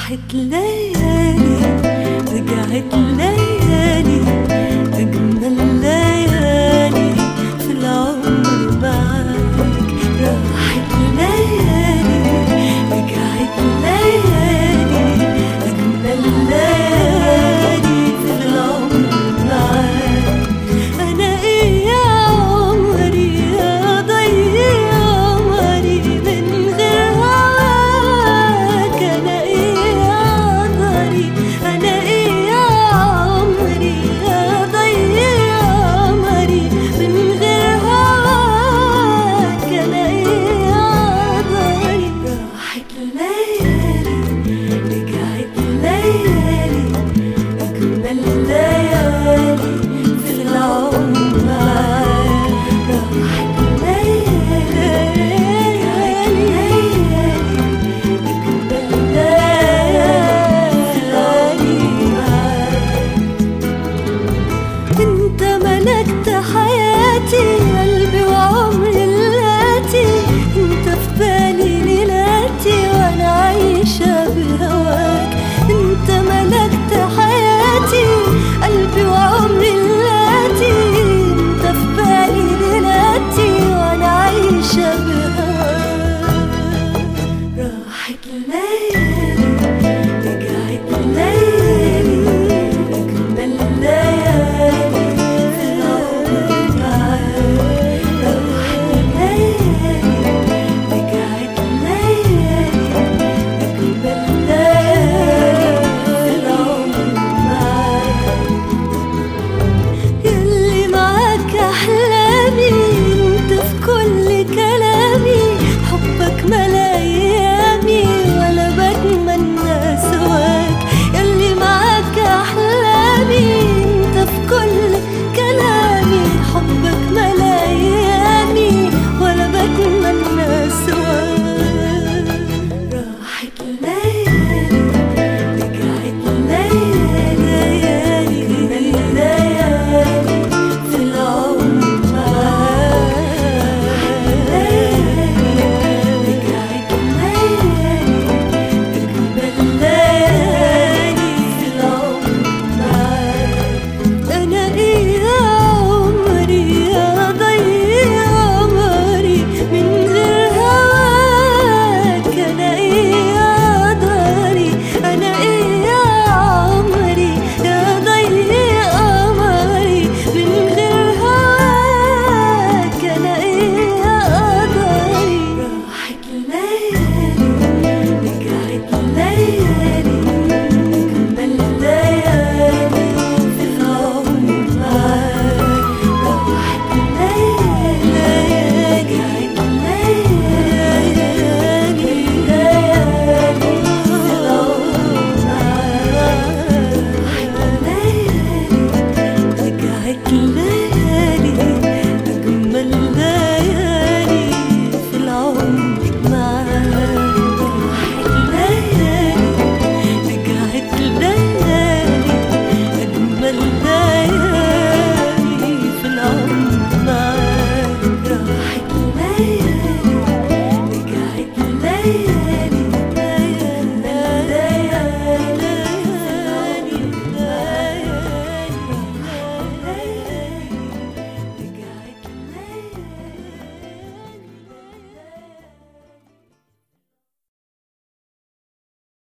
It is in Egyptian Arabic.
راحت ليالي رجعت ليالي أجمل ليالي في العمر معاك راحت ليالي رجعت ليالي أجمل ليالي في العمر معاك أنا إيه يا عمري يا ضيع عمري من غير هواك أنا إيه يا ضري أنا إيه يا عمري يا ضيع عمري من غير هواك أنا إيه يا ضري راحت ليالي رجعت ليالي أجمل ليالي في العمر معاك راحت ليالي رجعت ليالي أجمل ليالي معاك انت ملكت حياتي قلبي وعمري اللاتي انت في بالي ليلاتي وانا عايشة بهواك انت ملكت حياتي قلبي وعمري اللاتي انت في بالي ليلاتي وانا عايشة بهواك راحت ليالي رجعت ليالي أجمل ليالي في العمر معاك راحت ليالي رجعت ليالي أجمل ليالي في العمر معاك يلي معاك أحلامي انت في كل كلامي حبك ملا أيامي ولا بتمنى سواك يلي معاك أحلامي انت في كل كلامي حبك ملا أيامي ولا بتمنى سواك راحت ليالي رجعت ليالي ليالي في العمر معاك رجعت ليالي أجمل ليالي في العمر معاك أنا إيه يا عمري يا ضيع عمري من غير هواك أنا إيه يا داري أنا إيه يا عمري يا ضيع عمري من غير هواك أنا إيه يا داري راحت ليالي رجعت ليالي أجمل ليالي في العمر معاك راحت ليالي رجعت ليالي ليالي في العمر معاك راحت ليالي رجعت ليالي أجمل ليالي في العمر معاك